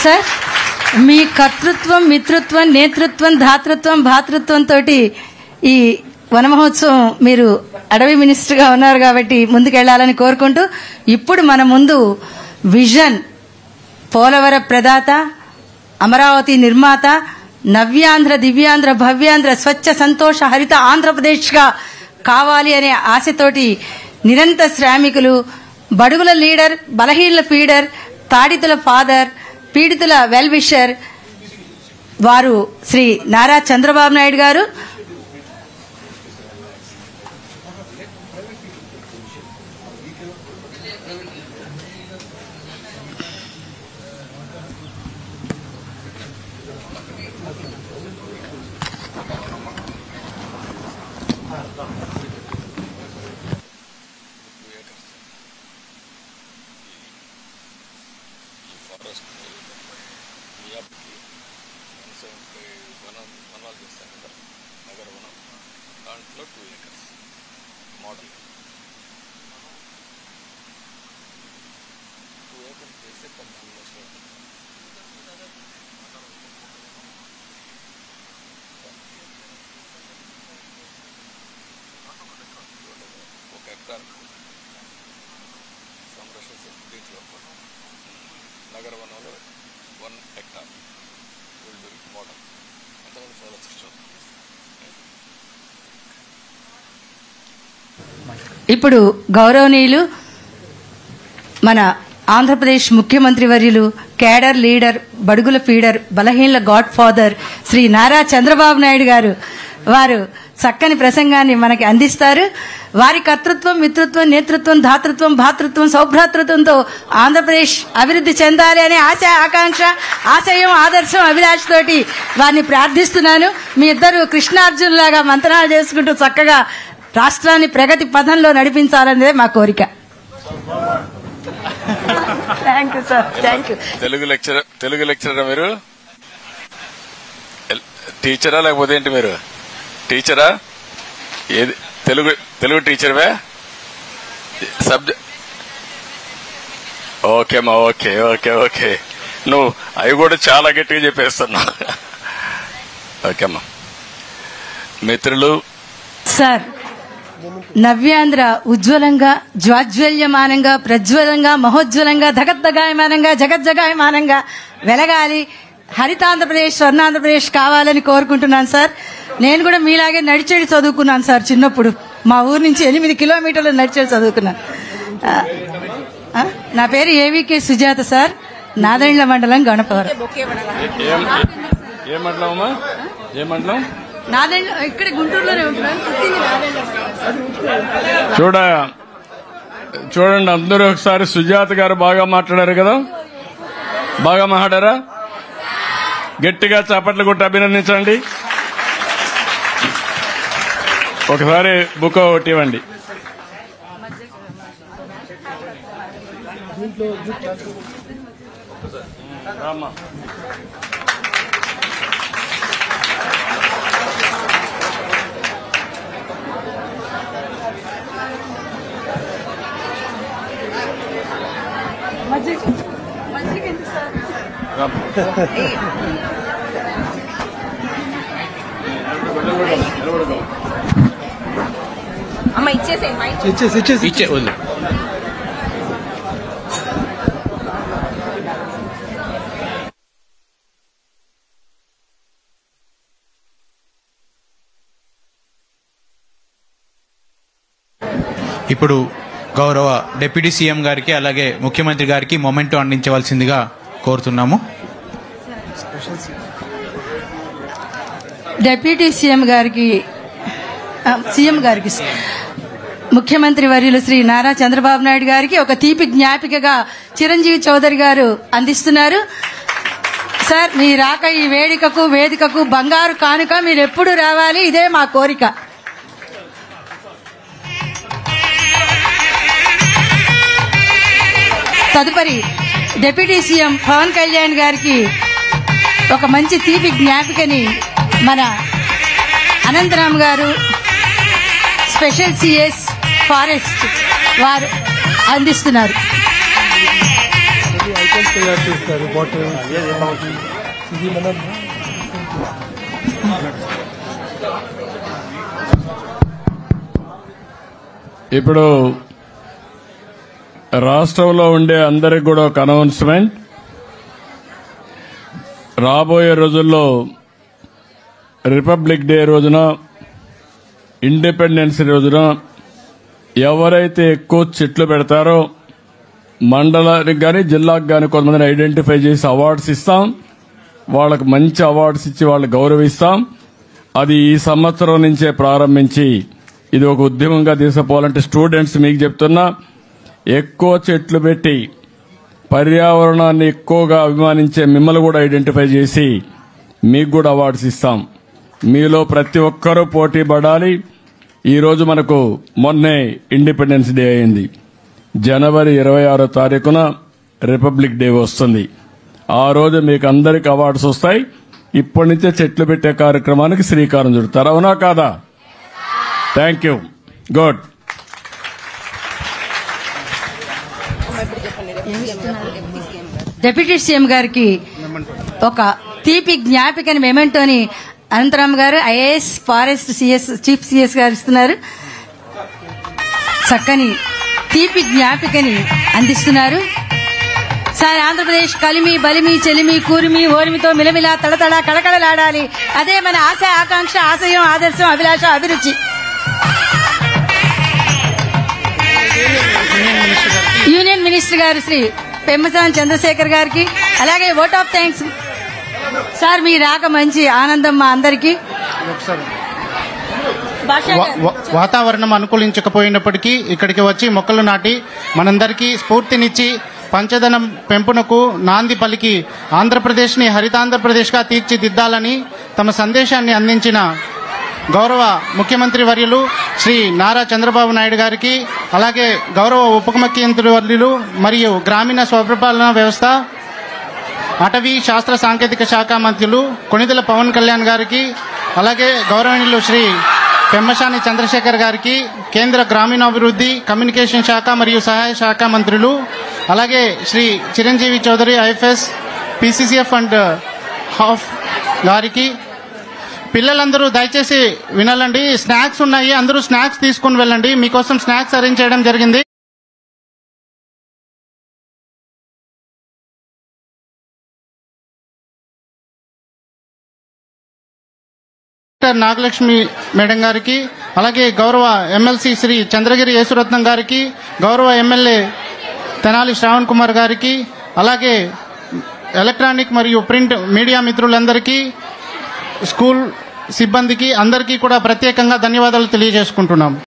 Sir మీ కర్తృత్వం మిత్రుత్వం నేతృత్వం ధాతృత్వం భాతృత్వం తోటి ఈ వన మహోత్సవం మీరు అడవి మినిస్టర్గా ఉన్నారు కాబట్టి ముందుకెళ్లాలని కోరుకుంటూ ఇప్పుడు మన ముందు విజన్ పోలవర ప్రదాత అమరావతి నిర్మాత నవ్యాంధ్ర దివ్యాంధ్ర భవ్యాంధ్ర స్వచ్ఛ సంతోష హరిత ఆంధ్రప్రదేశ్గా కావాలి అనే ఆశతోటి నిరంతర శ్రామికులు బడుగుల లీడర్ బలహీనల ఫీడర్ తాడితుల ఫాదర్ పీడితుల వెల్ విషర్ వారు శ్రీ నారా చంద్రబాబు నాయుడు గారు ఫారెస్ట్ మియాప్కి వన్ సెవెంటీ ఫైవ్ వనం వనాలు చేస్తాం కదా నగర వనం దాంట్లో two acres model two acres చేస్తే పద్నాలుగు లక్షలు అవుతుంది. ఒక హెక్టార్ సంరక్షణ దీంట్లో నగర వనంలో one hectare will do model ఎంతమంది ఫాలో చేస్తారు ఇప్పుడు గౌరవనీయులు మన ఆంధ్రప్రదేశ్ ముఖ్యమంత్రి వర్యులు కేడర్ లీడర్ బడుగుల ఫీడర్ బలహీనల గాడ్ ఫాదర్ శ్రీ నారా చంద్రబాబు నాయుడు గారు వారు చక్కని ప్రసంగాన్ని మనకి అందిస్తారు వారి కర్తృత్వం మిత్రుత్వం నేతృత్వం ధాతృత్వం భాతృత్వం సౌభ్రాతృత్వంతో ఆంధ్రప్రదేశ్ అభివృద్ధి చెందాలి అనే ఆశ ఆకాంక్ష ఆశయం ఆదర్శం అభిలాష తోటి వారిని ప్రార్థిస్తున్నాను మీ ఇద్దరు కృష్ణార్జునులాగా మంత్రాలు చేసుకుంటూ చక్కగా రాష్ట్రాన్ని ప్రగతి పథంలో నడిపించాలనేదే మా కోరిక thank you sir thank you Telugu lecture Telugu లెక్చరరా మీరు ఎల్- టీచరా లేకపోతే ఏంటి మీరు టీచరా ఏది తెలుగు తెలుగు టీచర్వే సబ్జెక్ట్ ఓకే అమ్మా ఓకే ఓకే ఓకే నువ్వు అవి కూడా చాలా గట్టిగా చెప్పేస్తున్నావు ఓకే అమ్మా మిత్రులు సార్ నవ్యాంధ్ర ఉజ్వలంగా జ్వాజ్వల్యమానంగా ప్రజ్వలంగా మహోజ్వలంగా ధగద్దగాయమానంగా జగజ్జగాయమానంగా వెలగాలి హరితాంధ్రప్రదేశ్ స్వర్ణాంధ్రప్రదేశ్ కావాలని కోరుకుంటున్నాను సార్ నేను కూడా మీలాగే నడిచేది చదువుకున్నాను సార్ చిన్నప్పుడు మా ఊరు నుంచి ఎనిమిది కిలోమీటర్లు నడిచేది చదువుకున్నాను ఆ, ఆ, నా పేరు ఏవికే సుజాత సార్ నాదెండ్ల మండలం గణపవరం ఏం ఏం మండలమ్మా ఏం మండలం నాదెండ్ల ఇక్కడ గుంటూరులోనే ఉంటున్నాను పుట్టింది నాదెండ్ల చూడ చూడండి అందరూ ఒకసారి సుజాత గారు బాగా మాట్లాడారు కదా బాగా మాట్లాడారా గట్టిగా చప్పట్లు కొట్టి అభినందించండి ఒకసారి బుక్ ఒకటి ఇవ్వండి రామ్మా. రామ్మా. అమ్మ ఇచ్చేసేయండి మైక్ ఇచ్చేసి ఇచ్చేసి ఇచ్చే వదిలే ఇప్పుడు గౌరవ డిప్యూటీ సీఎం గారికి అలాగే ముఖ్యమంత్రి గారికి మొమెంటో అందించవలసిందిగా కోరుతున్నాము డిప్యూటీ సీఎం గారికి ఆ, సీఎం గారికి ముఖ్యమంత్రి వర్యులు శ్రీ నారా చంద్రబాబు నాయుడు గారికి ఒక తీపి జ్ఞాపికగా చిరంజీవి చౌదరి గారు అందిస్తున్నారు సార్ మీ రాక ఈ వేదికకు వేదికకు బంగారు కానుక మీరు ఎప్పుడు రావాలి ఇదే మా కోరిక తదుపరి డిప్యూటీ సీఎం పవన్ కళ్యాణ్ గారికి ఒక మంచి తీపి జ్ఞాపికని మన అనంతరామ్ గారు స్పెషల్ సిఎస్ ఫారెస్ట్ వారు అందిస్తున్నారు तैयार से इसका रिपोर्ट जी मतलब ఇప్పుడు రాష్ట్రంలో ఉండే అందరికి కూడా ఒక అనౌన్స్మెంట్ రాబోయే రోజుల్లో రిపబ్లిక్ డే రోజున ఇండిపెండెన్స్ రోజున ఎవరైతే ఎక్కువ చెట్లు పెడతారో మండలానికి కానీ జిల్లాకు కానీ కొంతమందిని ఐడెంటిఫై చేసి అవార్డ్స్ ఇస్తాం వాళ్ళకు మంచి అవార్డ్స్ ఇచ్చి వాళ్ళని గౌరవిస్తాం అది ఈ సంవత్సరం నుంచే ప్రారంభించి ఇది ఒక ఉద్యమంగా తీసుకుపోవాలంటే స్టూడెంట్స్ మీకు చెప్తున్నా ఎక్కువ చెట్లు పెట్టి పర్యావరణాన్ని ఎక్కువగా అభిమానించే మిమ్మల్ని కూడా ఐడెంటిఫై చేసి మీకు కూడా అవార్డ్స్ ఇస్తాం మీలో ప్రతి ఒక్కరూ పోటీ పడాలి ఈరోజు మనకు మొన్నే ఇండిపెండెన్స్ డే అయింది జనవరి ఇరవై ఆరో తారీఖున రిపబ్లిక్ డే వస్తుంది ఆ రోజు మీకు అందరికి అవార్డ్స్ వస్తాయి ఇప్పటి నుంచే చెట్లు పెట్టే కార్యక్రమానికి శ్రీకారం చుడతారు అవునా కాదా thank you good deputy CM గారికి ఒక తీపి జ్ఞాపికని మెమెంటోని Anantharam garu IAS forest CS chief CS garu ఇస్తున్నారు చక్కని తీపి జ్ఞాపికని అందిస్తున్నారు సార్ ఆంధ్రప్రదేశ్ కలిమి బలిమి చెలిమి కూరిమి ఓరిమితో మిలమిల తడతడ కళకళలాడాలి అదే మన ఆశ ఆకాంక్ష ఆశయం ఆదర్శం అభిలాష అభిరుచి యూనియన్ మినిస్టర్ గారు శ్రీ పెమ్మసాని చంద్రశేఖర్ గారికి అలాగే ఓట్ ఆఫ్ థ్యాంక్స్ సార్ మీ రాక మంచి ఆనందం మా అందరికి వా- వా- వాతావరణం అనుకూలించకపోయినప్పటికీ ఇక్కడికి వచ్చి మొక్కలు నాటి మనందరికీ స్ఫూర్తినిచ్చి పంచదనం పెంపునకు నాంది పలికి ఆంధ్రప్రదేశ్ని హరితాంధ్రప్రదేశ్గా తీర్చిదిద్దాలని తమ సందేశాన్ని అందించిన గౌరవ ముఖ్యమంత్రి వర్యులు శ్రీ నారా చంద్రబాబు నాయుడు గారికి అలాగే గౌరవ ఉప ముఖ్యమంత్రి వర్యులు మరియు గ్రామీణ స్వపరిపాలన వ్యవస్థ అటవీ శాస్త్ర సాంకేతిక శాఖ మంత్రులు కొణిదెల పవన్ కళ్యాణ్ గారికి అలాగే గౌరవనీయులు శ్రీ పెమ్మశాని చంద్రశేఖర్ గారికి కేంద్ర గ్రామీణాభివృద్ధి కమ్యూనికేషన్ శాఖ మరియు సహాయ శాఖ మంత్రులు అలాగే Shri Chiranjeevi Chowdary IFS PCCF and HoF గారికి పిల్లలందరూ దయచేసి వినాలండి స్నాక్స్ ఉన్నాయి అందరూ స్నాక్స్ తీసుకుని వెళ్ళండి మీకోసం స్నాక్స్ అరేంజ్ చేయడం జరిగింది డాక్టర్ నాగలక్ష్మి మేడం గారికి అలాగే గౌరవ ఎమ్మెల్సీ శ్రీ చంద్రగిరి యేసురత్నం గారికి గౌరవ ఎమ్మెల్యే తెనాలి శ్రావణ్ కుమార్ గారికి అలాగే ఎలక్ట్రానిక్ మరియు ప్రింట్ మీడియా మిత్రులందరికీ స్కూల్ సిబ్బందికి అందరికీ కూడా ప్రత్యేకంగా ధన్యవాదాలు తెలియజేసుకుంటున్నాం